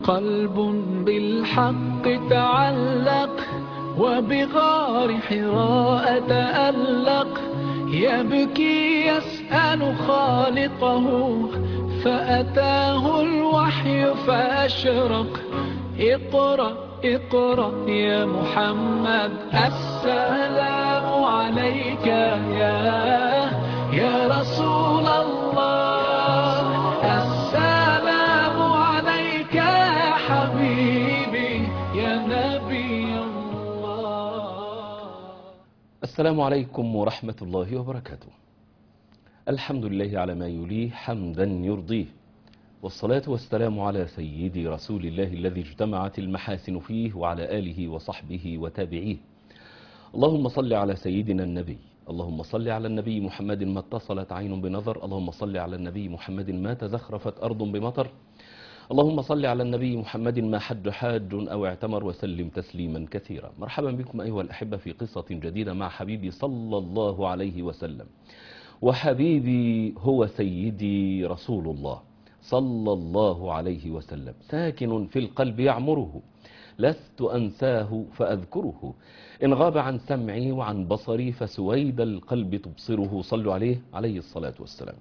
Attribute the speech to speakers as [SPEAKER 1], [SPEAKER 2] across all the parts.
[SPEAKER 1] قلب بالحق تعلق وبغار حراء تألق يبكي يسأل خالقه فأتاه الوحي فأشرق اقرأ اقرأ يا محمد السلام عليك يا يا رسول الله السلام عليك يا حبيبي يا نبي الله
[SPEAKER 2] السلام عليكم ورحمة الله وبركاته الحمد لله على ما يليه حمدا يرضيه والصلاة والسلام على سيدي رسول الله الذي اجتمعت المحاسن فيه وعلى آله وصحبه وتابعيه اللهم صل على سيدنا النبي اللهم صل على النبي محمد ما اتصلت عين بنظر اللهم صل على النبي محمد ما تزخرفت أرض بمطر اللهم صل على النبي محمد ما حج حاج أو اعتمر وسلم تسليما كثيرا مرحبا بكم أيها الأحبة في قصة جديدة مع حبيبي صلى الله عليه وسلم وحبيبي هو سيدي رسول الله صلى الله عليه وسلم ساكن في القلب يعمره لست أنساه فأذكره إن غاب عن سمعي وعن بصري فسويد القلب تبصره صلوا عليه عليه الصلاة والسلام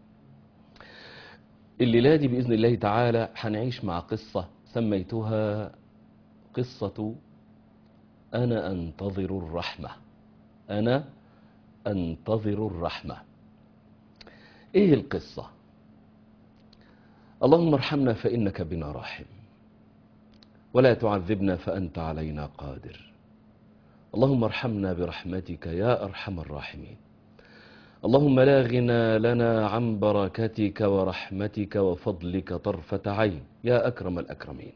[SPEAKER 2] الليلة دي بإذن الله تعالى هنعيش مع قصة سميتها قصة أنا أنتظر الرحمة أنا أنتظر الرحمة إيه القصة اللهم ارحمنا فإنك بنا راحم ولا تعذبنا فأنت علينا قادر اللهم ارحمنا برحمتك يا أرحم الراحمين اللهم لا غنى لنا عن بركتك ورحمتك وفضلك طرفة عين يا أكرم الأكرمين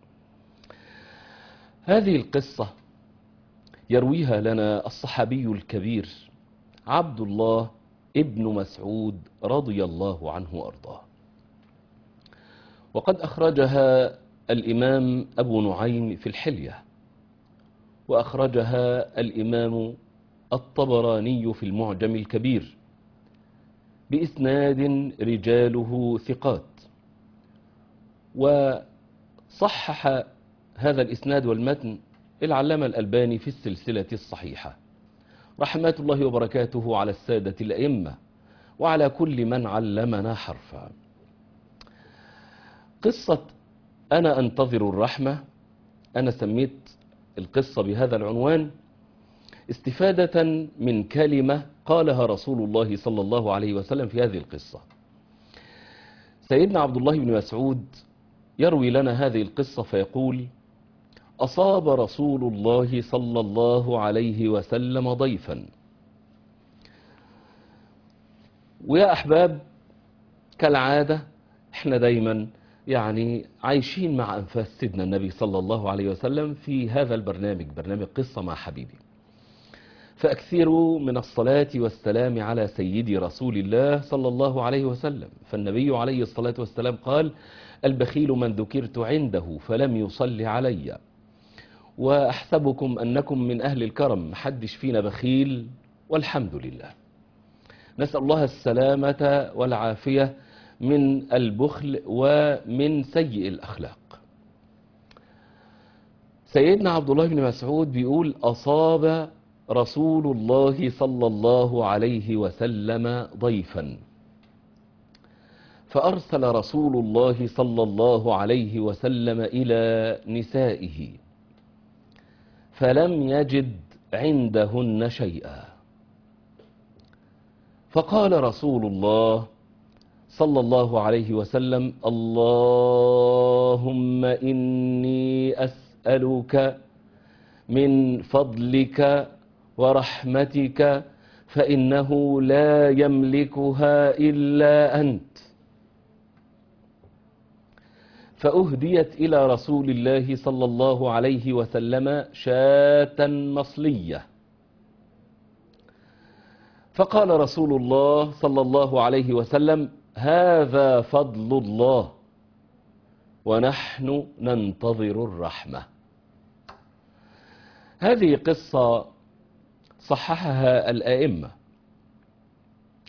[SPEAKER 2] هذه القصة يرويها لنا الصحابي الكبير عبد الله ابن مسعود رضي الله عنه وأرضاه وقد أخرجها الإمام أبو نعيم في الحلية وأخرجها الإمام الطبراني في المعجم الكبير بإسناد رجاله ثقات وصحح هذا الإسناد والمتن العلامة الألباني في السلسلة الصحيحة رحمات الله وبركاته على السادة الأئمة وعلى كل من علمنا حرفا قصة أنا أنتظر الرحمة أنا سميت القصة بهذا العنوان استفادة من كلمة قالها رسول الله صلى الله عليه وسلم في هذه القصة سيدنا عبد الله بن مسعود يروي لنا هذه القصة فيقول أصاب رسول الله صلى الله عليه وسلم ضيفا ويا أحباب كالعادة احنا دايما يعني عايشين مع أنفاس سيدنا النبي صلى الله عليه وسلم في هذا البرنامج برنامج قصة مع حبيبي فأكثروا من الصلاة والسلام على سيدي رسول الله صلى الله عليه وسلم فالنبي عليه الصلاة والسلام قال البخيل من ذكرت عنده فلم يصل علي وأحسبكم أنكم من أهل الكرم محدش فينا بخيل والحمد لله نسأل الله السلامة والعافية من البخل ومن سيء الأخلاق سيدنا عبد الله بن مسعود بيقول أصاب رسول الله صلى الله عليه وسلم ضيفا فأرسل رسول الله صلى الله عليه وسلم إلى نسائه فلم يجد عندهن شيئا فقال رسول الله صلى الله عليه وسلم اللهم إني أسألك من فضلك ورحمتك فإنه لا يملكها إلا أنت فأهديت إلى رسول الله صلى الله عليه وسلم شاة مصلية فقال رسول الله صلى الله عليه وسلم هذا فضل الله ونحن ننتظر الرحمة هذه قصة صححها الآئمة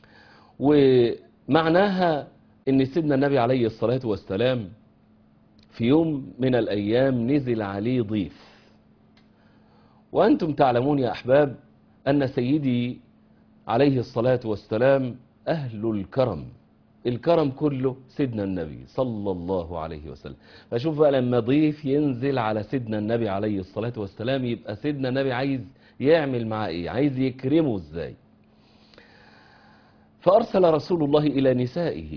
[SPEAKER 2] ومعناها ان سيدنا النبي عليه الصلاة والسلام في يوم من الأيام نزل عليه ضيف وأنتم تعلمون يا أحباب أن سيدي عليه الصلاة والسلام أهل الكرم الكرم كله سيدنا النبي صلى الله عليه وسلم فشوف بقى لما ضيف ينزل على سيدنا النبي عليه الصلاة والسلام يبقى سيدنا النبي عايز يعمل معاه ايه عايز يكرمه ازاي فأرسل رسول الله إلى نسائه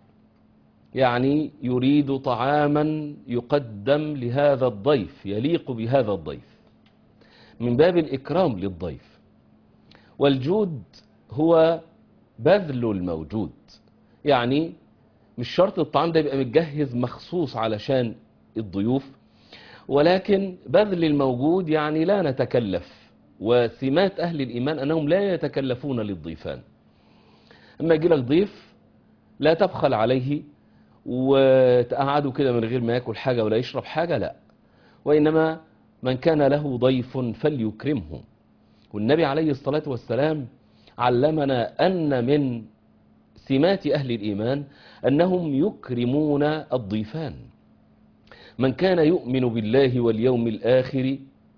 [SPEAKER 2] يعني يريد طعاما يقدم لهذا الضيف يليق بهذا الضيف من باب الإكرام للضيف والجود هو بذل الموجود يعني مش شرط الطعام ده يبقى متجهز مخصوص علشان الضيوف ولكن بذل الموجود يعني لا نتكلف وسمات أهل الإيمان أنهم لا يتكلفون للضيفان اما يجي لك ضيف لا تبخل عليه وتقعده كده من غير ما ياكل حاجة ولا يشرب حاجة لا وإنما من كان له ضيف فليكرمه والنبي عليه الصلاة والسلام علمنا أن من سمات أهل الإيمان أنهم يكرمون الضيفان من كان يؤمن بالله واليوم الآخر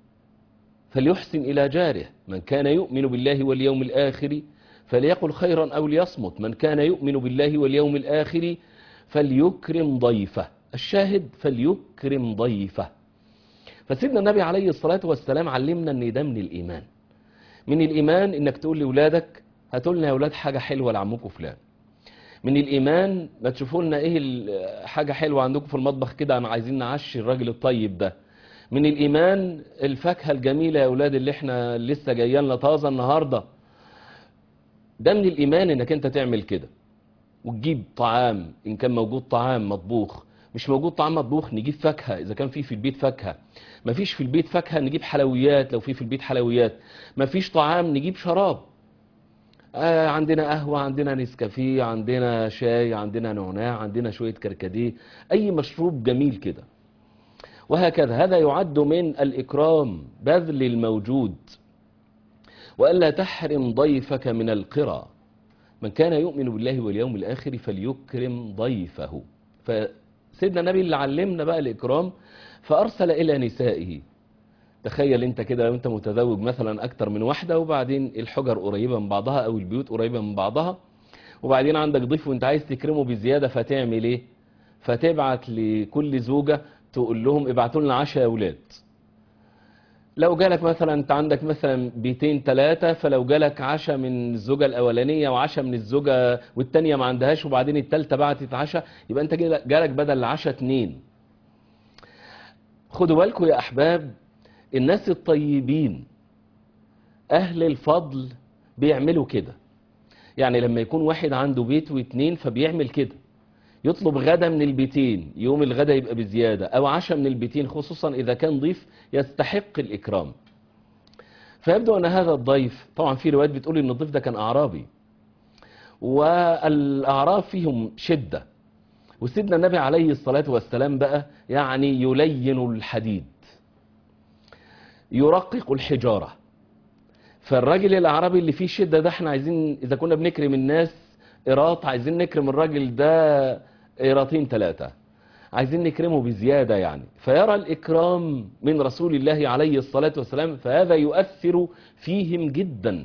[SPEAKER 2] فليحسن إلى جاره من كان يؤمن بالله واليوم الآخر فليقل خيرا أو ليصمت من كان يؤمن بالله واليوم الآخر فليكرم ضيفه الشاهد فليكرم ضيفه فسيدنا النبي عليه الصلاة والسلام علمنا أن ده من الإيمان من الإيمان إنك تقول لأولادك هاتوا لنا يا أولاد حاجة حلوة لعمكم فلان من الإيمان ما تشوفوا لنا إيه ال- حاجة حلوة عندكم في المطبخ كده أنا عايزين نعشي الراجل الطيب ده من الإيمان الفاكهة الجميلة يا أولاد اللي إحنا لسه جايه لنا طازة النهاردة ده من الإيمان إنك أنت تعمل كده وتجيب طعام إن كان موجود طعام مطبوخ مش موجود طعام مطبوخ نجيب فاكهة إذا كان في في البيت فاكهة مفيش في البيت فاكهة نجيب حلويات لو في في البيت حلويات مفيش طعام نجيب شراب آه عندنا قهوة عندنا نسكافيه عندنا شاي عندنا نعناع عندنا شوية كركديه أي مشروب جميل كده وهكذا هذا يعد من الإكرام بذل الموجود وألا تحرم ضيفك من القرى من كان يؤمن بالله واليوم الآخر فليكرم ضيفه فسيدنا النبي اللي علمنا بقى الإكرام فأرسل إلى نسائه تخيل انت كده لو انت متزوج مثلا اكتر من واحدة وبعدين الحجر قريبة من بعضها او البيوت قريبة من بعضها وبعدين عندك ضيف وانت عايز تكرمه بزيادة فتعمل ايه فتبعت لكل زوجة تقول لهم ابعتوا لنا عشاء يا اولاد لو جالك مثلا انت عندك مثلا بيتين ثلاثة فلو جالك عشاء من الزوجة الاولانية وعشاء من الزوجة والتانية ما عندهاش وبعدين التالتة بعتت عشاء يبقى انت جالك بدل العشاء اتنين خدوا بالكم يا احباب الناس الطيبين أهل الفضل بيعملوا كده يعني لما يكون واحد عنده بيت واتنين فبيعمل كده يطلب غدا من البيتين يوم الغدا يبقى بزيادة أو عشاء من البيتين خصوصا إذا كان ضيف يستحق الإكرام فيبدو أن هذا الضيف طبعا في روايات بتقول أن الضيف ده كان أعرابي والأعراب فيهم شدة وسيدنا النبي عليه الصلاة والسلام بقى يعني يلين الحديد يرقق الحجارة فالراجل الأعرابي اللي فيه شدة ده احنا عايزين إذا كنا بنكرم الناس إيراط عايزين نكرم الراجل ده إيراطين ثلاثة عايزين نكرمه بزيادة يعني فيرى الإكرام من رسول الله عليه الصلاة والسلام فهذا يؤثر فيهم جدا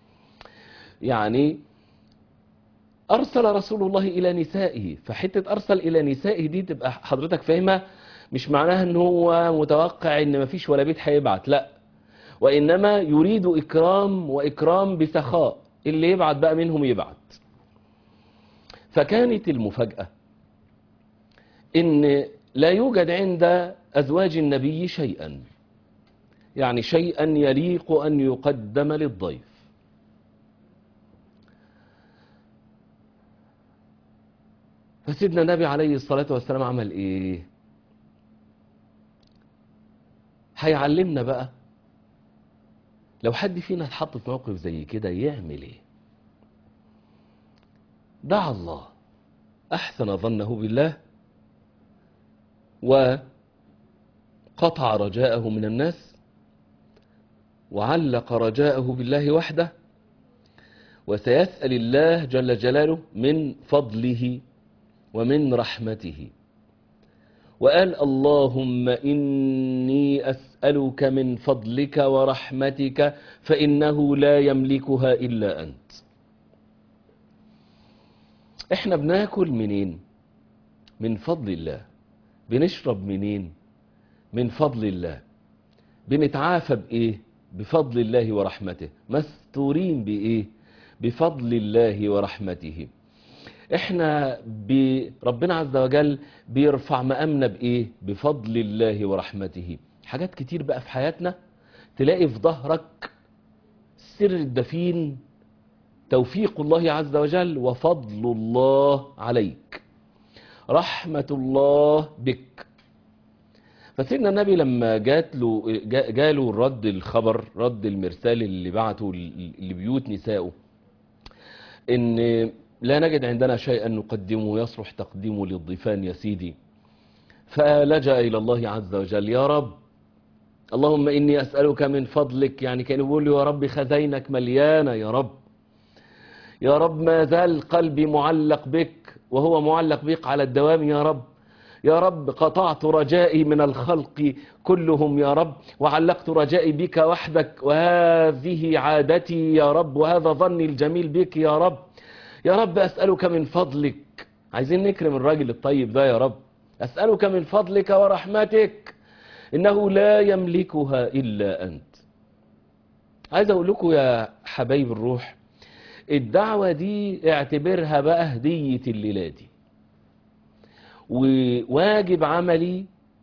[SPEAKER 2] يعني أرسل رسول الله إلى نسائه فحتة أرسل إلى نسائه دي تبقى حضرتك فاهمة مش معناها ان هو متوقع ان مفيش ولا بيت هيبعت لا وانما يريد اكرام واكرام بسخاء اللي يبعت بقى منهم يبعت فكانت المفاجأة ان لا يوجد عند ازواج النبي شيئا يعني شيئا يليق ان يقدم للضيف فسيدنا النبي عليه الصلاة والسلام عمل ايه هيعلمنا بقى لو حد فينا اتحط في موقف زي كده يعمل ايه دعا الله احسن ظنه بالله وقطع رجاءه من الناس وعلق رجاءه بالله وحده وسيسأل الله جل جلاله من فضله ومن رحمته وقال اللهم إني أسألك من فضلك ورحمتك فإنه لا يملكها إلا أنت احنا بناكل منين من فضل الله بنشرب منين من فضل الله بنتعافى بإيه بفضل الله ورحمته مستورين بإيه بفضل الله ورحمته احنا ربنا عز وجل بيرفع مقامنا بايه بفضل الله ورحمته حاجات كتير بقى في حياتنا تلاقي في ظهرك سر الدفين توفيق الله عز وجل وفضل الله عليك رحمة الله بك فسيدنا النبي لما جات له جاله رد الخبر رد المرسال اللي بعته لبيوت نسائه ان لا نجد عندنا شيئا نقدمه يصلح تقديمه للضيفان يا سيدي فلجأ إلى الله عز وجل يا رب اللهم إني أسألك من فضلك يعني كان يقول له يا رب خزينك مليانة يا رب يا رب ما زال قلبي معلق بك وهو معلق بك على الدوام يا رب يا رب قطعت رجائي من الخلق كلهم يا رب وعلقت رجائي بك وحدك وهذه عادتي يا رب وهذا ظني الجميل بك يا رب يا رب أسألك من فضلك عايزين نكرم الراجل الطيب ده يا رب أسألك من فضلك ورحمتك إنه لا يملكها إلا أنت عايز أقول لكم يا حبايب الروح الدعوة دي اعتبرها بقى هدية الليلة دي وواجب عملي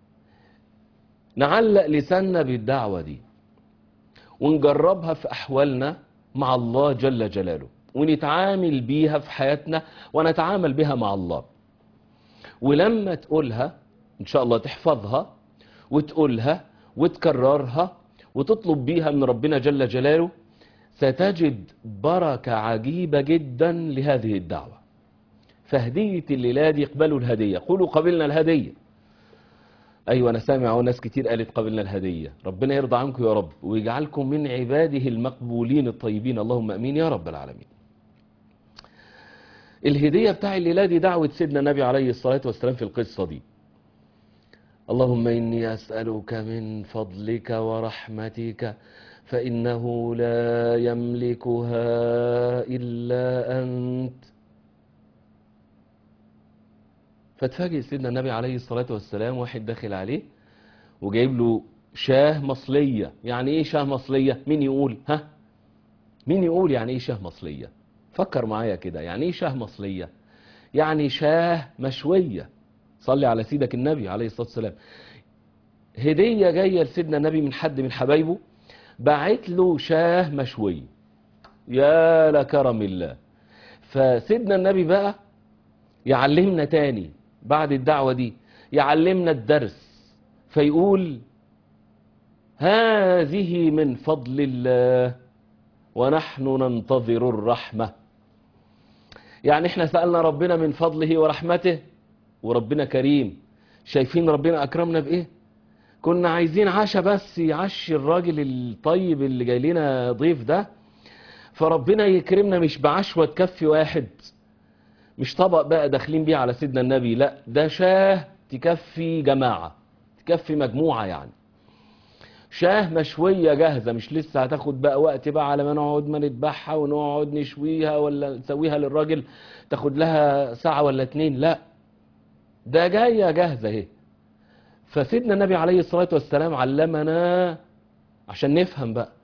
[SPEAKER 2] نعلق لساننا بالدعوة دي ونجربها في أحوالنا مع الله جل جلاله ونتعامل بيها في حياتنا ونتعامل بها مع الله ولما تقولها إن شاء الله تحفظها وتقولها وتكررها وتطلب بيها من ربنا جل جلاله ستجد بركة عجيبة جدا لهذه الدعوة فهدية الليلة دي اقبلوا الهدية قولوا قبلنا الهدية أيوة أنا سامع ناس كتير قالت قبلنا الهدية ربنا يرضى عنكم يا رب ويجعلكم من عباده المقبولين الطيبين اللهم أمين يا رب العالمين الهدية بتاع الليلة دي دعوة سيدنا النبي عليه الصلاة والسلام في القصة دي اللهم إني أسألك من فضلك ورحمتك فإنه لا يملكها إلا أنت فتفاجئ سيدنا النبي عليه الصلاة والسلام واحد داخل عليه وجايب له شاه مصلية يعني ايه شاه مصلية مين يقول ها مين يقول يعني ايه شاه مصلية فكر معايا كده يعني ايه شاه مصلية يعني شاه مشوية صلي على سيدك النبي عليه الصلاة والسلام هدية جاية لسيدنا النبي من حد من حبايبه بعت له شاه مشوية يا لكرم الله فسيدنا النبي بقى يعلمنا تاني بعد الدعوة دي يعلمنا الدرس فيقول هذه من فضل الله ونحن ننتظر الرحمة يعني احنا سألنا ربنا من فضله ورحمته وربنا كريم شايفين ربنا أكرمنا بإيه كنا عايزين عشاء بس يعشي الراجل الطيب اللي جاي لنا ضيف ده فربنا يكرمنا مش بعشوة تكفي واحد مش طبق بقى داخلين بيه على سيدنا النبي لا ده شاه تكفي جماعة تكفي مجموعة يعني شاه مشوية جاهزة مش لسه هتاخد بقى وقت بقى على ما نقعد ما نذبحها ونقعد نشويها ولا نسويها للراجل تاخد لها ساعة ولا اتنين لا ده جاية جاهزة اهي فسيدنا النبي عليه الصلاة والسلام علمنا عشان نفهم بقى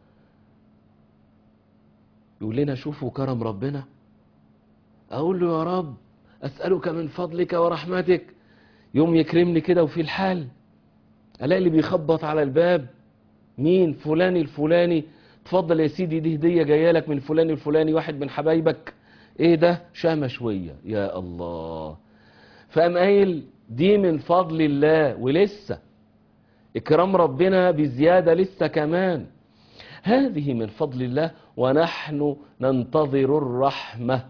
[SPEAKER 2] يقول لنا شوفوا كرم ربنا اقول له يا رب اسألك من فضلك ورحمتك يوم يكرمني كده وفي الحال الاقي اللي بيخبط على الباب مين فلاني الفلاني اتفضل يا سيدي دي هدية جايه لك من فلان الفلاني واحد من حبايبك ايه ده شاه مشوية يا الله فقام قايل دي من فضل الله ولسه اكرام ربنا بزيادة لسه كمان هذه من فضل الله ونحن ننتظر الرحمة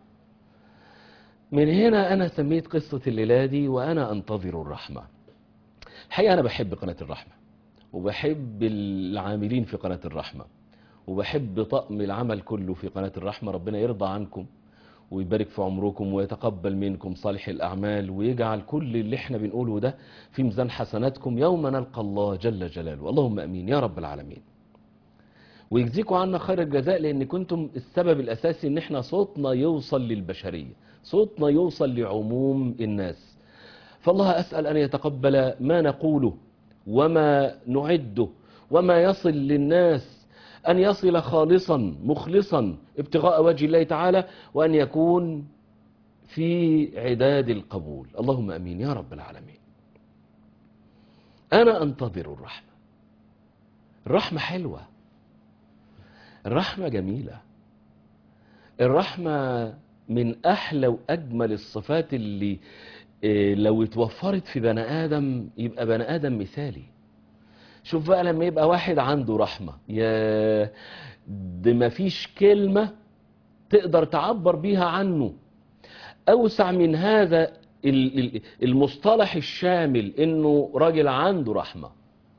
[SPEAKER 2] من هنا أنا سميت قصة الليلة دي وأنا أنتظر الرحمة الحقيقة أنا بحب قناة الرحمة وبحب العاملين في قناة الرحمة وبحب طقم العمل كله في قناة الرحمة ربنا يرضى عنكم ويبارك في عمركم ويتقبل منكم صالح الأعمال ويجعل كل اللي احنا بنقوله ده في ميزان حسناتكم يوم نلقى الله جل جلاله اللهم أمين يا رب العالمين ويجزيكم عنا خير الجزاء لأن كنتم السبب الأساسي إن احنا صوتنا يوصل للبشرية صوتنا يوصل لعموم الناس فالله أسأل أن يتقبل ما نقوله وما نعده وما يصل للناس أن يصل خالصا مخلصا ابتغاء وجه الله تعالى وأن يكون في عداد القبول اللهم أمين يا رب العالمين أنا أنتظر الرحمة الرحمة حلوة الرحمة جميلة الرحمة من أحلى وأجمل الصفات اللي إيه، لو اتوفرت في بني آدم يبقى بني آدم مثالي شوف بقى لما يبقى واحد عنده رحمة يا ده مفيش كلمة تقدر تعبر بيها عنه أوسع من هذا ال- ال- المصطلح الشامل إنه راجل عنده رحمة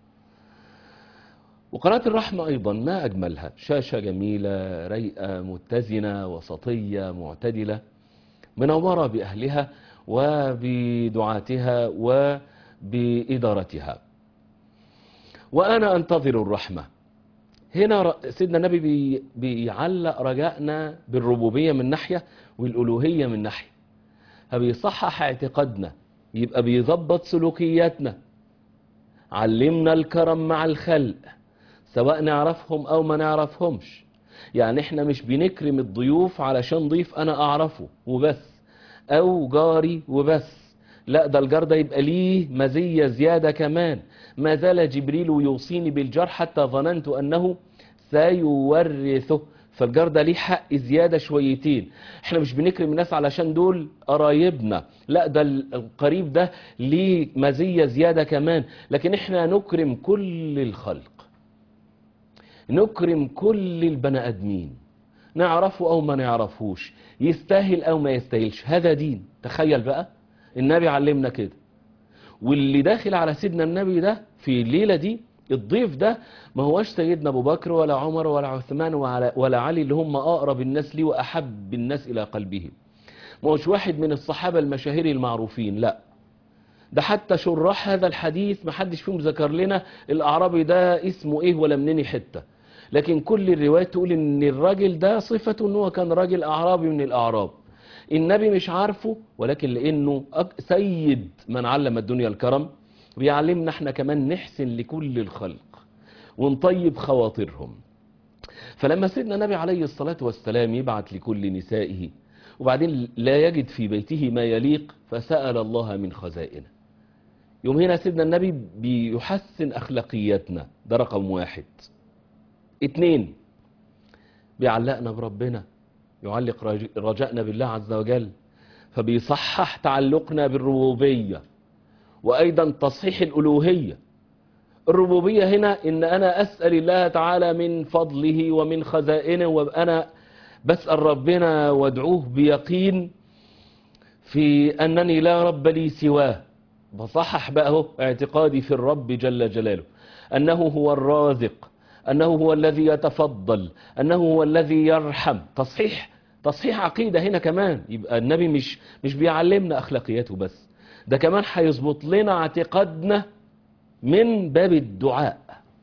[SPEAKER 2] وقناة الرحمة أيضا ما أجملها شاشة جميلة ريئة متزنة وسطية معتدلة منورة بأهلها وبدعاتها وبإدارتها وأنا أنتظر الرحمة هنا ر- سيدنا النبي بي- بيعلق رجائنا بالربوبية من ناحية والألوهية من ناحية فبيصحح اعتقادنا يبقى بيظبط سلوكياتنا علمنا الكرم مع الخلق سواء نعرفهم أو ما نعرفهمش يعني احنا مش بنكرم الضيوف علشان ضيف أنا أعرفه وبس أو جاري وبس لا ده الجار ده يبقى ليه مزية زيادة كمان ما زال جبريل يوصيني بالجار حتى ظننت أنه سيورثه فالجار ده ليه حق زيادة شويتين احنا مش بنكرم الناس علشان دول قرايبنا لا ده القريب ده ليه مزية زيادة كمان لكن احنا نكرم كل الخلق نكرم كل البني ادمين نعرفه او ما نعرفوش يستاهل او ما يستاهلش هذا دين تخيل بقى النبي علمنا كده واللي داخل على سيدنا النبي ده في الليلة دي الضيف ده ما هوش سيدنا ابو بكر ولا عمر ولا عثمان ولا, ولا علي اللي هم اقرب الناس لي واحب الناس الى قلبه ما هوش واحد من الصحابة المشاهير المعروفين لا ده حتى شراح هذا الحديث ما حدش فيهم ذكر لنا الاعرابي ده اسمه ايه ولا منين حته لكن كل الروايات تقول ان الراجل ده صفته ان هو كان راجل اعرابي من الاعراب النبي مش عارفه ولكن لانه أك- سيد من علم الدنيا الكرم بيعلمنا احنا كمان نحسن لكل الخلق ونطيب خواطرهم فلما سيدنا النبي عليه الصلاة والسلام يبعت لكل نسائه وبعدين لا يجد في بيته ما يليق فسأل الله من خزائنه يوم هنا سيدنا النبي بيحسن أخلاقياتنا ده رقم واحد اتنين بيعلقنا بربنا يعلق رج- رجائنا بالله عز وجل فبيصحح تعلقنا بالربوبية وأيضا تصحيح الألوهية الربوبية هنا إن أنا أسأل الله تعالى من فضله ومن خزائنه وأنا بسأل ربنا وادعوه بيقين في أنني لا رب لي سواه بصحح بقى هو اعتقادي في الرب جل جلاله أنه هو الرازق أنه هو الذي يتفضل أنه هو الذي يرحم تصحيح تصحيح عقيدة هنا كمان يبقى النبي مش مش بيعلمنا أخلاقياته بس ده كمان هيظبط لنا اعتقادنا من باب الدعاء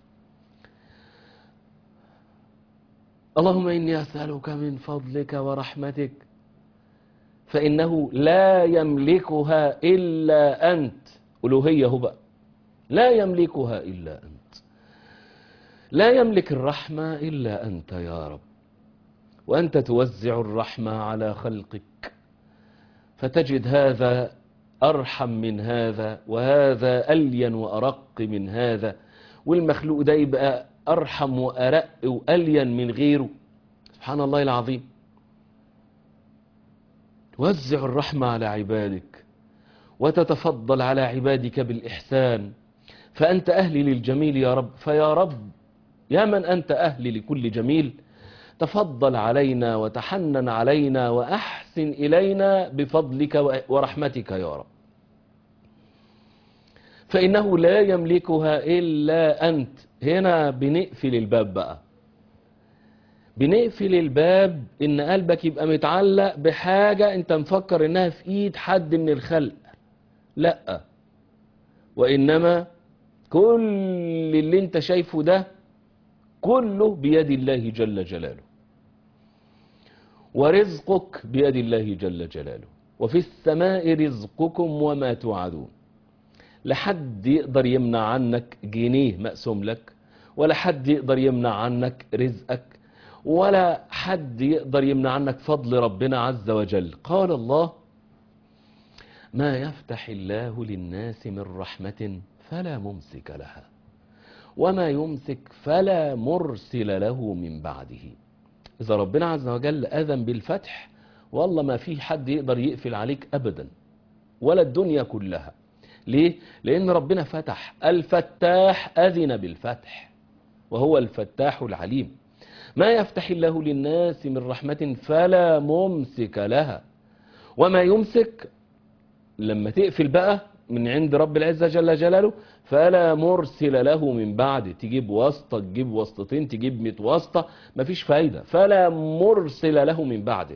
[SPEAKER 2] اللهم إني أسألك من فضلك ورحمتك فإنه لا يملكها إلا أنت ألوهية هو بقى لا يملكها إلا أنت لا يملك الرحمة إلا أنت يا رب وأنت توزع الرحمة على خلقك فتجد هذا أرحم من هذا وهذا ألين وأرق من هذا والمخلوق ده يبقى أرحم وأرق وألين من غيره سبحان الله العظيم توزع الرحمة على عبادك وتتفضل على عبادك بالإحسان فأنت أهلي للجميل يا رب فيا رب يا من أنت أهلي لكل جميل تفضل علينا وتحنن علينا وأحسن إلينا بفضلك ورحمتك يا رب فإنه لا يملكها إلا أنت هنا بنقفل الباب بقى بنقفل الباب ان قلبك يبقى متعلق بحاجة انت مفكر انها في ايد حد من الخلق لا وانما كل اللي انت شايفه ده كله بيد الله جل جلاله ورزقك بيد الله جل جلاله وفي السماء رزقكم وما توعدون لحد يقدر يمنع عنك جنيه مقسوم لك ولا حد يقدر يمنع عنك رزقك ولا حد يقدر يمنع عنك فضل ربنا عز وجل قال الله ما يفتح الله للناس من رحمة فلا ممسك لها وما يمسك فلا مرسل له من بعده إذا ربنا عز وجل أذن بالفتح والله ما في حد يقدر يقفل عليك أبدا ولا الدنيا كلها ليه؟ لأن ربنا فتح الفتاح أذن بالفتح وهو الفتاح العليم ما يفتح الله للناس من رحمة فلا ممسك لها وما يمسك لما تقفل بقى من عند رب العزة جل جلاله فلا مرسل له من بعد تجيب واسطة تجيب واسطتين تجيب مئة واسطة مفيش فايدة فلا مرسل له من بعده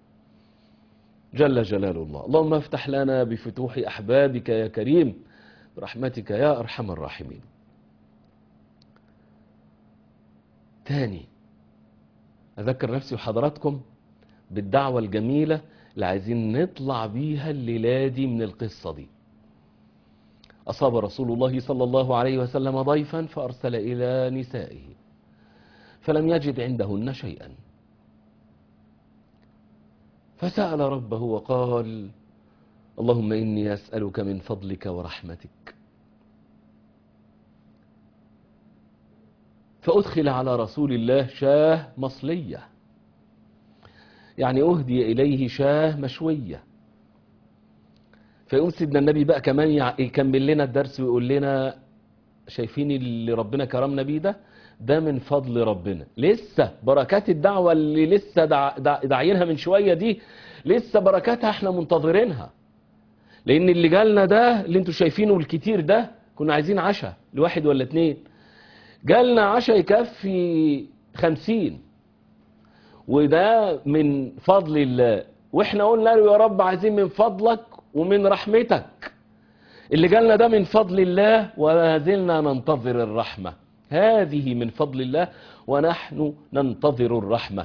[SPEAKER 2] جل جلال الله اللهم افتح لنا بفتوح أحبابك يا كريم برحمتك يا أرحم الراحمين تاني أذكر نفسي وحضراتكم بالدعوة الجميلة اللي عايزين نطلع بيها الليلة دي من القصة دي أصاب رسول الله صلى الله عليه وسلم ضيفا فأرسل إلى نسائه فلم يجد عندهن شيئا فسأل ربه وقال اللهم إني أسألك من فضلك ورحمتك فأدخل على رسول الله شاه مصلية يعني أهدي إليه شاه مشوية فيقوم سيدنا النبي بقى كمان يكمل لنا الدرس ويقول لنا شايفين اللي ربنا كرمنا بيه ده ده من فضل ربنا لسه بركات الدعوة اللي لسه دع دع داعينها من شوية دي لسه بركاتها احنا منتظرينها لان اللي جالنا ده اللي انتوا شايفينه الكتير ده كنا عايزين عشاء لواحد ولا اتنين جالنا عشاء يكفي خمسين وده من فضل الله واحنا قلنا له يا رب عايزين من فضلك ومن رحمتك اللي جالنا ده من فضل الله وما زلنا ننتظر الرحمة هذه من فضل الله ونحن ننتظر الرحمة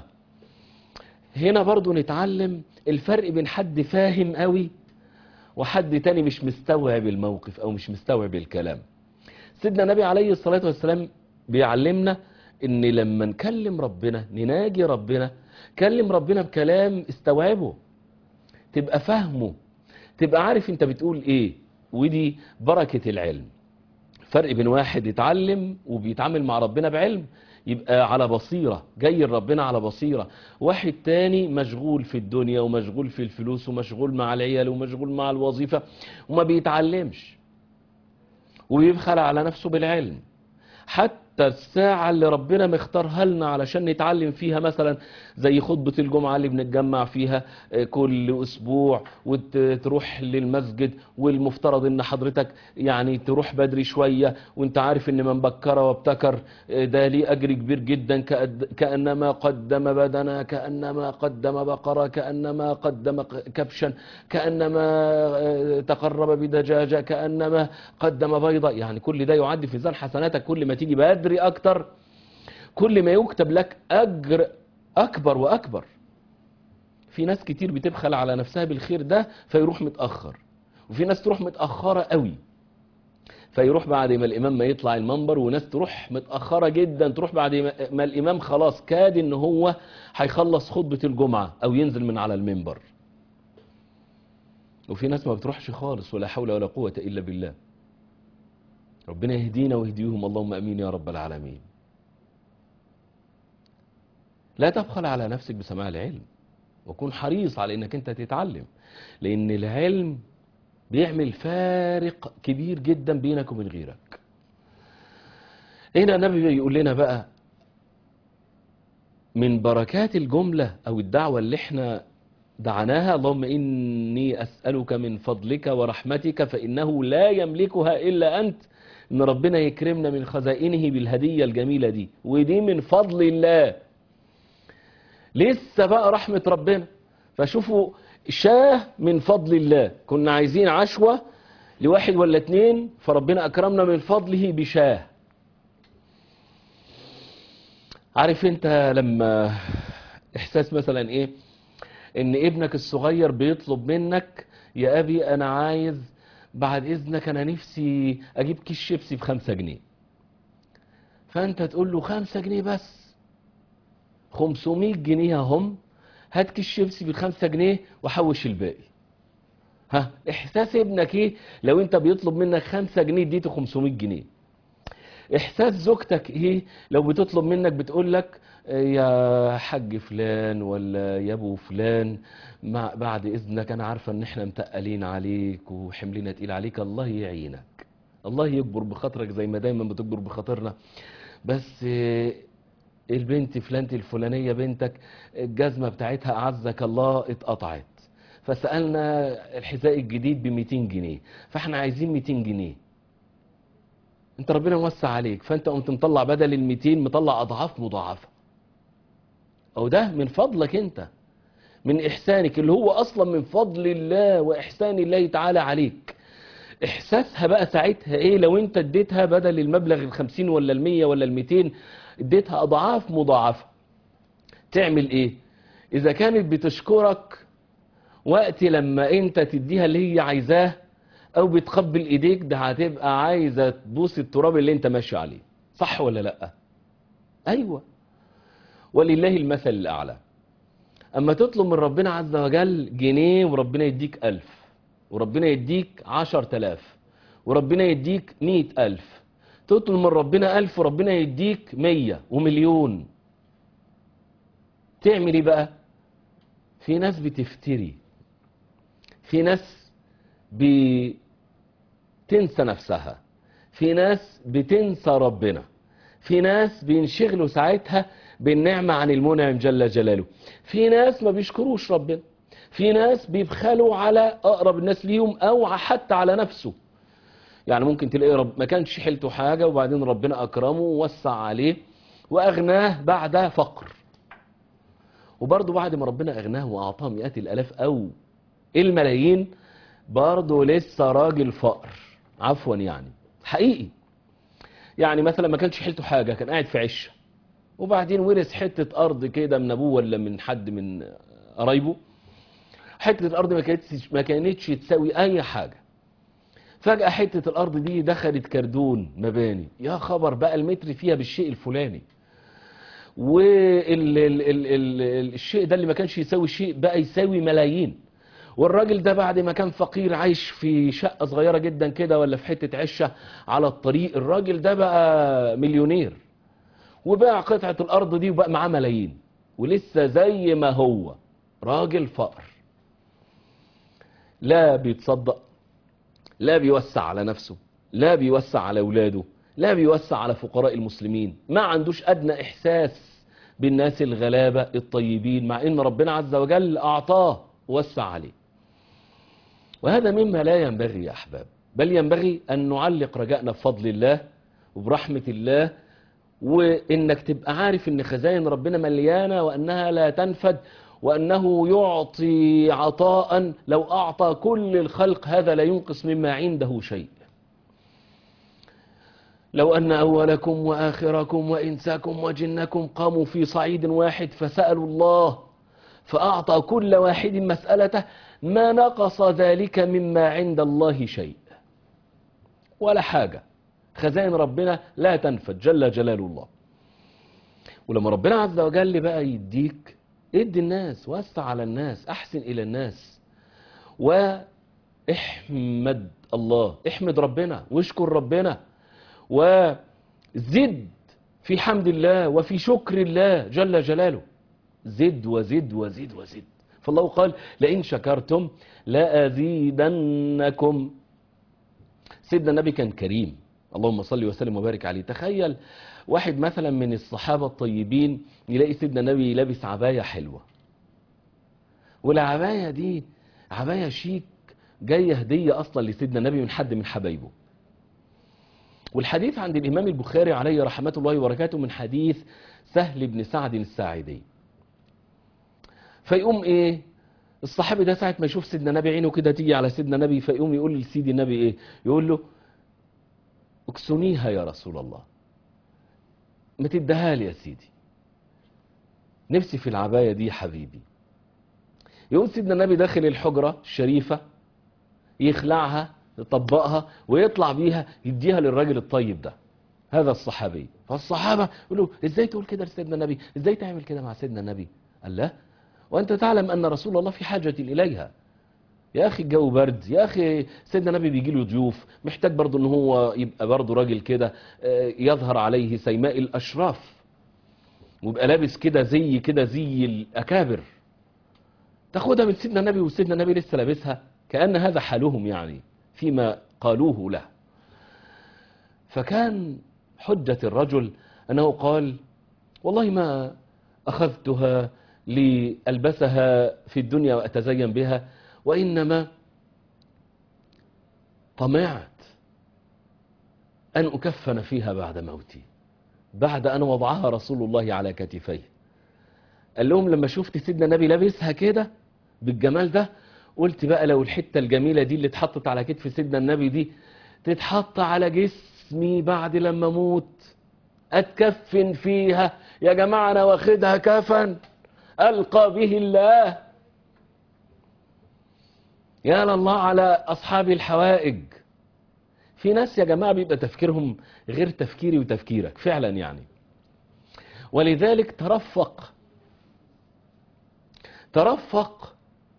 [SPEAKER 2] هنا برضو نتعلم الفرق بين حد فاهم قوي وحد تاني مش مستوعب الموقف او مش مستوعب الكلام سيدنا النبي عليه الصلاة والسلام بيعلمنا ان لما نكلم ربنا نناجي ربنا كلم ربنا بكلام استوعبه تبقى فاهمه تبقى عارف انت بتقول ايه ودي بركة العلم فرق بين واحد يتعلم وبيتعامل مع ربنا بعلم يبقى على بصيرة جاي ربنا على بصيرة واحد تاني مشغول في الدنيا ومشغول في الفلوس ومشغول مع العيال ومشغول مع الوظيفة وما بيتعلمش ويبخل على نفسه بالعلم حتى الساعة اللي ربنا مختارها لنا علشان نتعلم فيها مثلا زي خطبة الجمعة اللي بنتجمع فيها كل أسبوع وتروح للمسجد والمفترض ان حضرتك يعني تروح بدري شوية وانت عارف ان من بكر وابتكر ده ليه أجر كبير جدا كأنما قدم بدنا كأنما قدم بقرة كأنما قدم كبشا كأنما تقرب بدجاجة كأنما قدم بيضة يعني كل ده يعد في زان حسناتك كل ما تيجي بدري أكتر كل ما يكتب لك أجر أكبر وأكبر في ناس كتير بتبخل على نفسها بالخير ده فيروح متأخر وفي ناس تروح متأخرة قوي فيروح بعد ما الإمام ما يطلع المنبر وناس تروح متأخرة جدا تروح بعد ما الإمام خلاص كاد إن هو هيخلص خطبة الجمعة أو ينزل من على المنبر وفي ناس ما بتروحش خالص ولا حول ولا قوة إلا بالله ربنا يهدينا ويهديهم اللهم أمين يا رب العالمين لا تبخل على نفسك بسماع العلم وكن حريص على انك انت تتعلم لان العلم بيعمل فارق كبير جدا بينك وبين غيرك هنا النبي بيقول لنا بقى من بركات الجملة او الدعوة اللي احنا دعناها اللهم إني أسألك من فضلك ورحمتك فإنه لا يملكها إلا أنت إن ربنا يكرمنا من خزائنه بالهدية الجميلة دي ودي من فضل الله لسه بقى رحمة ربنا فشوفوا شاه من فضل الله كنا عايزين عشوة لواحد ولا اتنين فربنا أكرمنا من فضله بشاه عارف انت لما احساس مثلا ايه ان ابنك الصغير بيطلب منك يا ابي انا عايز بعد اذنك انا نفسي اجيب كيس شيبسي بخمسة جنيه فانت تقول له خمسة جنيه بس خمسمائة جنيه هم هات كيس شيبسي بخمسة جنيه وحوش الباقي ها احساس ابنك ايه لو انت بيطلب منك خمسة جنيه اديته 500 جنيه احساس زوجتك ايه لو بتطلب منك بتقول لك يا حاج فلان ولا يا ابو فلان مع بعد اذنك انا عارفه ان احنا متقلين عليك وحملنا تقيل عليك الله يعينك الله يكبر بخاطرك زي ما دايما بتكبر بخاطرنا بس البنت فلانة الفلانية بنتك الجزمة بتاعتها أعزك الله اتقطعت فسألنا الحذاء الجديد ب 200 جنيه فاحنا عايزين 200 جنيه انت ربنا موسع عليك فانت قمت مطلع بدل ال 200 مطلع اضعاف مضاعفه او ده من فضلك انت من احسانك اللي هو اصلا من فضل الله واحسان الله تعالى عليك احساسها بقى ساعتها ايه لو انت اديتها بدل المبلغ ال 50 ولا ال 100 ولا ال 200 اديتها اضعاف مضاعفه تعمل ايه اذا كانت بتشكرك وقت لما انت تديها اللي هي عايزاه او بتقبل ايديك ده هتبقى عايزه تبوس التراب اللي انت ماشي عليه صح ولا لا ايوه ولله المثل الاعلى اما تطلب من ربنا عز وجل جنيه وربنا يديك الف وربنا يديك عشر تلاف وربنا يديك مئة الف تطلب من ربنا الف وربنا يديك مية ومليون تعمل ايه بقى في ناس بتفتري في ناس بتنسى نفسها في ناس بتنسى ربنا في ناس بينشغلوا ساعتها بالنعمة عن المنعم جل جلاله في ناس ما بيشكروش ربنا في ناس بيبخلوا على أقرب الناس ليهم أو حتى على نفسه يعني ممكن تلاقي رب ما كانش حيلته حاجة وبعدين ربنا أكرمه ووسع عليه وأغناه بعد فقر وبرضه بعد ما ربنا أغناه وأعطاه مئات الألاف أو الملايين برضه لسه راجل فقر عفوا يعني حقيقي يعني مثلا ما كانش حيلته حاجة كان قاعد في عشه وبعدين ورث حتة أرض كده من أبوه ولا من حد من قرايبه حتة الأرض ما كانتش ما كانتش تساوي أي حاجة فجأة حتة الأرض دي دخلت كردون مباني يا خبر بقى المتر فيها بالشيء الفلاني والشيء ده اللي ما كانش يساوي شيء بقى يساوي ملايين والراجل ده بعد ما كان فقير عايش في شقة صغيرة جدا كده ولا في حتة عشة على الطريق الراجل ده بقى مليونير وباع قطعة الأرض دي وبقى معاه ملايين ولسه زي ما هو راجل فقر لا بيتصدق لا بيوسع على نفسه لا بيوسع على أولاده لا بيوسع على فقراء المسلمين ما عندوش أدنى إحساس بالناس الغلابة الطيبين مع إن ربنا عز وجل أعطاه ووسع عليه وهذا مما لا ينبغي يا أحباب بل ينبغي أن نعلق رجائنا بفضل الله وبرحمة الله وإنك تبقى عارف إن خزائن ربنا مليانة وأنها لا تنفد وأنه يعطي عطاء لو أعطى كل الخلق هذا لا ينقص مما عنده شيء لو أن أولكم وآخركم وإنساكم وجنكم قاموا في صعيد واحد فسألوا الله فأعطى كل واحد مسألته ما نقص ذلك مما عند الله شيء ولا حاجة خزائن ربنا لا تنفد جل جلال الله ولما ربنا عز وجل بقى يديك ادي الناس وسع على الناس احسن الى الناس واحمد الله احمد ربنا واشكر ربنا وزد في حمد الله وفي شكر الله جل جلاله زد وزد وزد وزد فالله قال لئن شكرتم لأزيدنكم سيدنا النبي كان كريم اللهم صل وسلم وبارك عليه تخيل واحد مثلا من الصحابة الطيبين يلاقي سيدنا النبي لابس عباية حلوة والعباية دي عباية شيك جاية هدية أصلا لسيدنا النبي من حد من حبايبه والحديث عند الإمام البخاري عليه رحمة الله وبركاته من حديث سهل بن سعد الساعدي فيقوم ايه الصحابي ده ساعة ما يشوف سيدنا النبي عينه كده تيجي على سيدنا النبي فيقوم يقول لسيدي النبي ايه يقول له اكسنيها يا رسول الله ما تديها لي يا سيدي نفسي في العباية دي يا حبيبي يقول سيدنا النبي داخل الحجرة الشريفة يخلعها يطبقها ويطلع بيها يديها للراجل الطيب ده هذا الصحابي فالصحابة يقولوا ازاي تقول كده لسيدنا النبي ازاي تعمل كده مع سيدنا النبي قال لا وانت تعلم ان رسول الله في حاجة اليها يا اخي الجو برد يا اخي سيدنا النبي بيجي له ضيوف محتاج برضه ان هو يبقى برضه راجل كده آه، يظهر عليه سيماء الاشراف ويبقى لابس كده زي كده زي الاكابر تاخدها من سيدنا النبي وسيدنا النبي لسه لابسها كأن هذا حالهم يعني فيما قالوه له فكان حجة الرجل أنه قال والله ما أخذتها لألبسها في الدنيا وأتزين بها وإنما طمعت أن أكفن فيها بعد موتي بعد أن وضعها رسول الله على كتفيه قال لهم لما شفت سيدنا النبي لابسها كده بالجمال ده قلت بقى لو الحتة الجميلة دي اللي اتحطت على كتف سيدنا النبي دي تتحط على جسمي بعد لما اموت اتكفن فيها يا جماعة انا واخدها كفن القى به الله يا لله على اصحاب الحوائج في ناس يا جماعة بيبقى تفكيرهم غير تفكيري وتفكيرك فعلا يعني ولذلك ترفق ترفق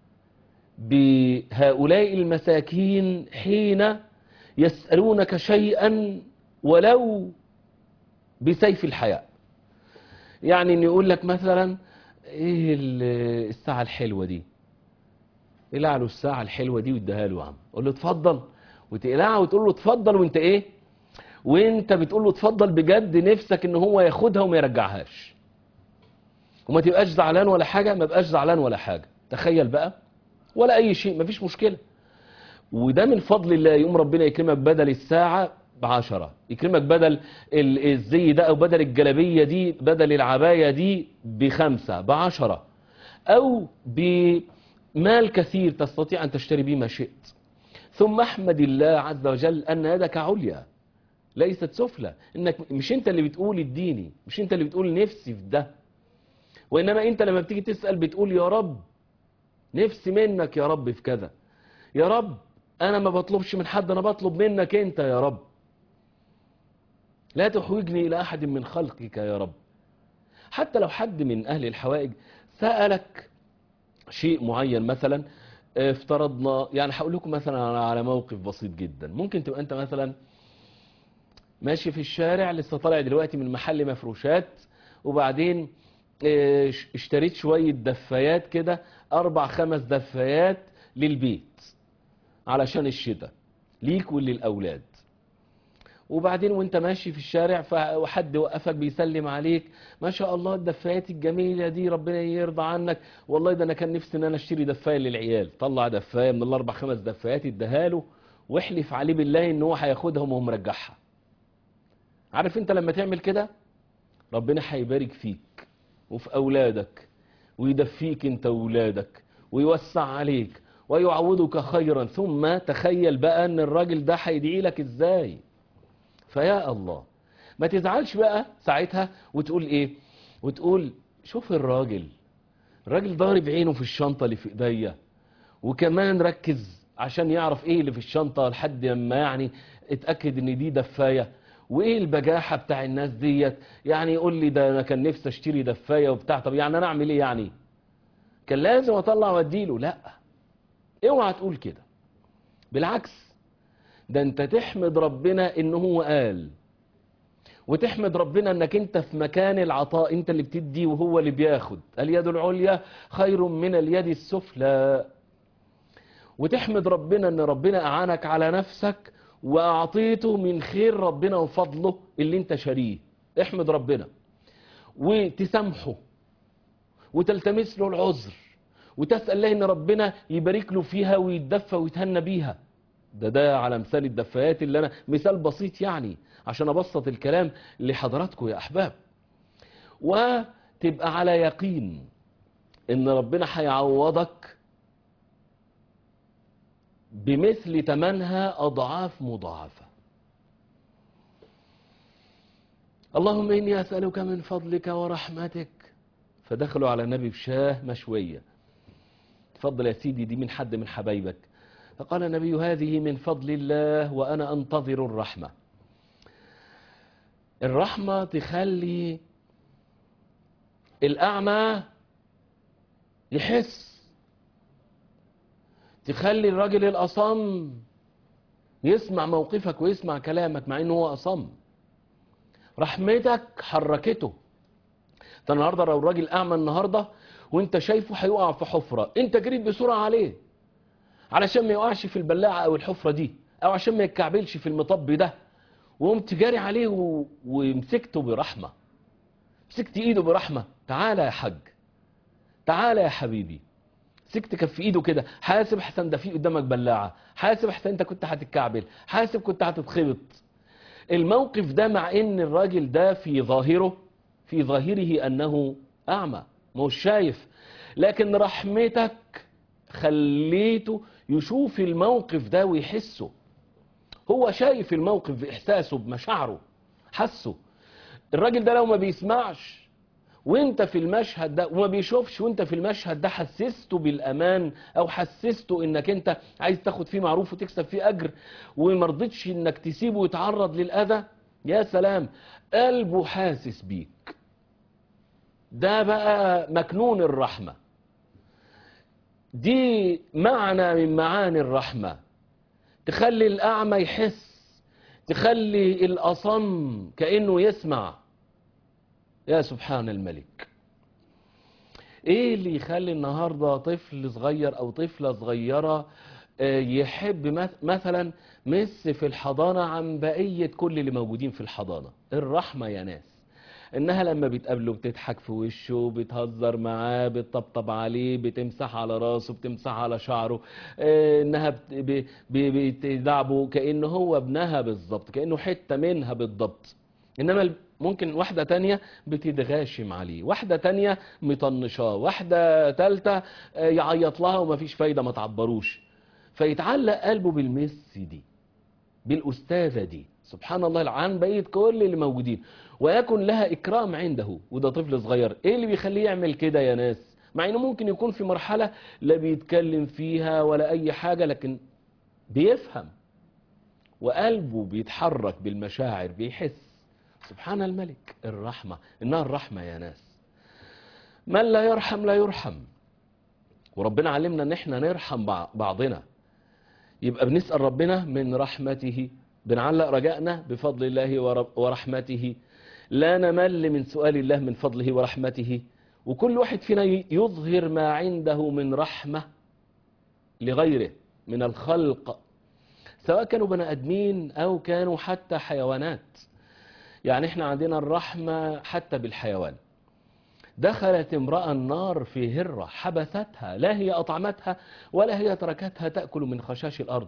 [SPEAKER 2] بهؤلاء المساكين حين يسألونك شيئا ولو بسيف الحياء يعني ان يقول لك مثلا ايه ال- الساعة الحلوة دي يقلع له الساعة الحلوة دي واديها له يا عم قول له اتفضل وتقلعها وتقول له اتفضل وانت ايه وانت بتقول له اتفضل بجد نفسك ان هو ياخدها وما يرجعهاش وما تبقاش زعلان ولا حاجة ما بقاش زعلان ولا حاجة تخيل بقى ولا اي شيء مفيش مشكلة وده من فضل الله يوم ربنا يكرمك بدل الساعة بعشرة يكرمك بدل ال- الزي ده او بدل الجلبية دي بدل العباية دي بخمسة بعشرة او بمال كثير تستطيع ان تشتري به ما شئت ثم احمد الله عز وجل ان يدك عليا ليست سفلى انك مش انت اللي بتقول اديني مش انت اللي بتقول نفسي في ده وانما انت لما بتيجي تسأل بتقول يا رب نفسي منك يا رب في كذا يا رب انا ما بطلبش من حد انا بطلب منك انت يا رب لا تحوجني الى احد من خلقك يا رب حتى لو حد من اهل الحوائج سألك شيء معين مثلا افترضنا يعني هقول لكم مثلا على موقف بسيط جدا ممكن تبقى انت مثلا ماشي في الشارع لسه طالع دلوقتي من محل مفروشات وبعدين اه، اشتريت شوية دفايات كده اربع خمس دفايات للبيت علشان الشتاء ليك وللأولاد وبعدين وانت ماشي في الشارع ف- وحد وقفك بيسلم عليك ما شاء الله الدفايات الجميلة دي ربنا يرضى عنك والله ده انا كان نفسي ان انا اشتري دفاية للعيال طلع دفاية من الاربع خمس دفايات اداها له واحلف عليه بالله ان هو هياخدهم وهو مرجعها عارف انت لما تعمل كده ربنا هيبارك فيك وفي اولادك ويدفيك انت واولادك ويوسع عليك ويعوضك خيرا ثم تخيل بقى ان الراجل ده هيدعي لك ازاي فيا الله ما تزعلش بقى ساعتها وتقول ايه وتقول شوف الراجل الراجل ضارب عينه في الشنطة اللي في ايديا وكمان ركز عشان يعرف ايه اللي في الشنطة لحد ما يعني اتأكد ان دي دفاية وايه البجاحة بتاع الناس ديت يعني يقول لي ده انا كان نفسي اشتري دفاية وبتاع طب يعني انا اعمل ايه يعني كان لازم اطلع واديله لا اوعى تقول كده بالعكس ده انت تحمد ربنا ان هو قال وتحمد ربنا انك انت في مكان العطاء انت اللي بتدي وهو اللي بياخد اليد العليا خير من اليد السفلى وتحمد ربنا ان ربنا اعانك على نفسك واعطيته من خير ربنا وفضله اللي انت شاريه احمد ربنا وتسامحه وتلتمس له العذر وتسأل الله ان ربنا يبارك له فيها ويتدفى ويتهنى بيها ده ده على مثال الدفايات اللي انا مثال بسيط يعني عشان ابسط الكلام لحضراتكم يا احباب وتبقى على يقين ان ربنا هيعوضك بمثل تمنها اضعاف مضاعفه اللهم اني اسالك من فضلك ورحمتك فدخلوا على النبي بشاه مشويه تفضل يا سيدي دي من حد من حبايبك فقال النبي هذه من فضل الله وانا انتظر الرحمه الرحمه تخلي الاعمى يحس تخلي الراجل الأصم يسمع موقفك ويسمع كلامك مع انه هو أصم رحمتك حركته انت النهارده لو الراجل أعمى النهارده وانت شايفه هيقع في حفرة انت جريت بسرعة عليه علشان ما يقعش في البلاعة او الحفرة دي او عشان ما يتكعبلش في المطب ده وقمت جاري عليه و... ومسكته برحمة مسكت ايده برحمة تعالى يا حاج تعالى يا حبيبي مسكت كف ايده كده حاسب احسن ده في قدامك بلاعه حاسب احسن انت كنت هتتكعبل حاسب كنت هتتخبط الموقف ده مع ان الراجل ده في ظاهره في ظاهره انه اعمى مش شايف لكن رحمتك خليته يشوف الموقف ده ويحسه هو شايف الموقف باحساسه بمشاعره حسه الراجل ده لو ما بيسمعش وانت في المشهد ده وما بيشوفش وانت في المشهد ده حسسته بالامان او حسسته انك انت عايز تاخد فيه معروف وتكسب فيه اجر وما رضيتش انك تسيبه يتعرض للاذى يا سلام قلبه حاسس بيك ده بقى مكنون الرحمه دي معنى من معاني الرحمه تخلي الاعمى يحس تخلي الاصم كانه يسمع يا سبحان الملك ايه اللي يخلي النهاردة طفل صغير او طفلة صغيرة آه، يحب مث- مثلا مس في الحضانة عن بقية كل اللي موجودين في الحضانة الرحمة يا ناس انها لما بتقابله بتضحك في وشه بتهزر معاه بتطبطب عليه بتمسح على راسه بتمسح على شعره آه، انها بت- ب- ب- بتدعبه كانه هو ابنها بالظبط كانه حته منها بالضبط انما ال- ممكن واحده تانية بتتغاشم عليه واحده تانية مطنشاه واحده تالتة آه، يعيط لها ومفيش فايده ما تعبروش فيتعلق قلبه بالمس دي بالأستاذة دي سبحان الله عن بقية كل اللي موجودين ويكن لها إكرام عنده وده طفل صغير إيه اللي بيخليه يعمل كده يا ناس مع إنه ممكن يكون في مرحلة لا بيتكلم فيها ولا أي حاجة لكن بيفهم وقلبه بيتحرك بالمشاعر بيحس سبحان الملك الرحمة إنها الرحمة يا ناس من لا يرحم لا يرحم وربنا علمنا ان احنا نرحم بع- بعضنا يبقى بنسأل ربنا من رحمته بنعلق رجائنا بفضل الله ور- ورحمته لا نمل من سؤال الله من فضله ورحمته وكل واحد فينا ي- يظهر ما عنده من رحمة لغيره من الخلق سواء كانوا بني ادمين او كانوا حتى حيوانات يعني احنا عندنا الرحمة حتى بالحيوان دخلت امرأة النار في هرة حبستها لا هي أطعمتها ولا هي تركتها تأكل من خشاش الأرض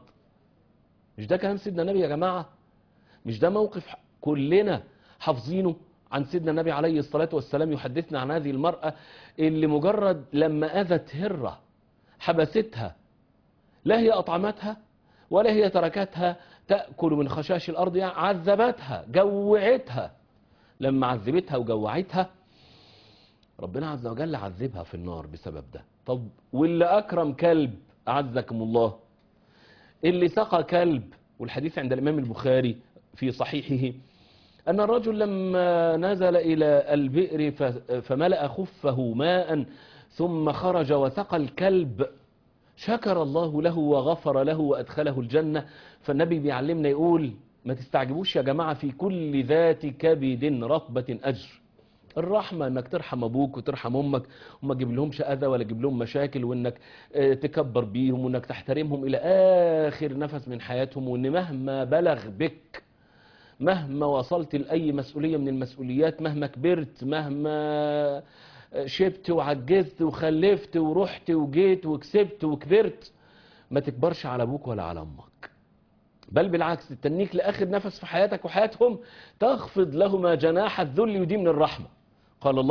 [SPEAKER 2] مش ده كلام سيدنا النبي يا جماعة مش ده موقف كلنا حافظينه عن سيدنا النبي عليه الصلاة والسلام يحدثنا عن هذه المرأة اللي مجرد لما أذت هرة حبستها لا هي أطعمتها ولا هي تركتها تأكل من خشاش الأرض يعني عذبتها جوعتها لما عذبتها وجوعتها ربنا عز وجل عذبها في النار بسبب ده طب واللي أكرم كلب أعزكم الله اللي سقى كلب والحديث عند الإمام البخاري في صحيحه أن الرجل لما نزل إلى البئر ف- فملأ خفه ماء ثم خرج وسقى الكلب شكر الله له وغفر له وأدخله الجنة فالنبي بيعلمنا يقول ما تستعجبوش يا جماعة في كل ذات كبد رطبة أجر الرحمة انك ترحم ابوك وترحم امك وما تجيب لهمش اذى ولا تجيب لهم مشاكل وانك آه، تكبر بيهم وانك تحترمهم الى اخر نفس من حياتهم وان مهما بلغ بك مهما وصلت لأي مسؤولية من المسؤوليات مهما كبرت مهما شبت وعجزت وخلفت ورحت وجيت وكسبت وكبرت ما تكبرش على أبوك ولا على أمك بل بالعكس تتنيك لآخر نفس في حياتك وحياتهم تخفض لهما جناح الذل ودي من الرحمة قال الله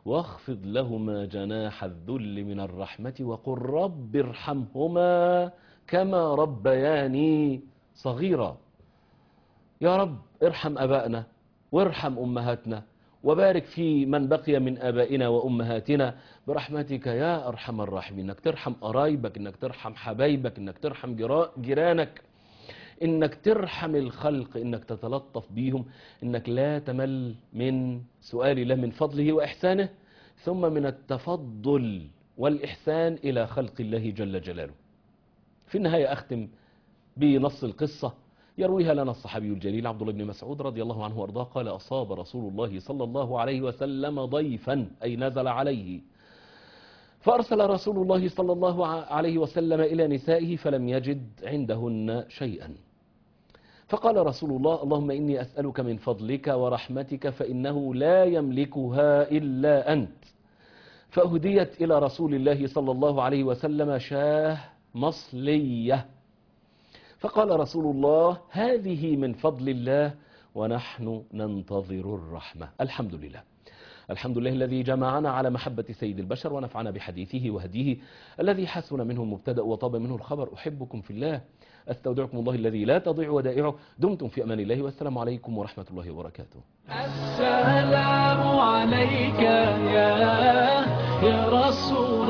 [SPEAKER 2] واخفض لهما جناح الذل من الرحمة وقل رب ارحمهما كما ربياني صغيرا يا رب ارحم أبائنا وارحم أمهاتنا وبارك في من بقي من آبائنا وأمهاتنا برحمتك يا أرحم الراحمين إنك ترحم قرايبك إنك ترحم حبايبك إنك ترحم جرا- جيرانك إنك ترحم الخلق إنك تتلطف بيهم إنك لا تمل من سؤال الله من فضله وإحسانه ثم من التفضل والإحسان إلى خلق الله جل جلاله في النهاية أختم بنص القصة يرويها لنا الصحابي الجليل عبد الله بن مسعود رضي الله عنه وارضاه قال أصاب رسول الله صلى الله عليه وسلم ضيفا أي نزل عليه فأرسل رسول الله صلى الله ع- عليه وسلم إلى نسائه فلم يجد عندهن شيئا فقال رسول الله اللهم إني أسألك من فضلك ورحمتك فإنه لا يملكها إلا أنت فأهديت إلى رسول الله صلى الله عليه وسلم شاه مصلية فقال رسول الله هذه من فضل الله ونحن ننتظر الرحمة الحمد لله الحمد لله الذي جمعنا على محبة سيد البشر ونفعنا بحديثه وهديه الذي حسن منه المبتدأ وطاب منه الخبر أحبكم في الله أستودعكم الله الذي لا تضيع ودائعه دمتم في أمان الله والسلام عليكم ورحمة الله وبركاته
[SPEAKER 1] السلام عليك يا يا رسول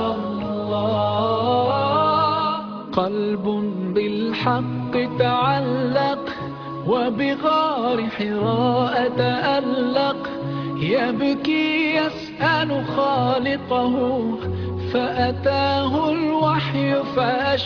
[SPEAKER 1] الله قلب بالحق تعلق وبغار حراء تألق يبكي يسأل خالقه فأتاه الوحي فأشفى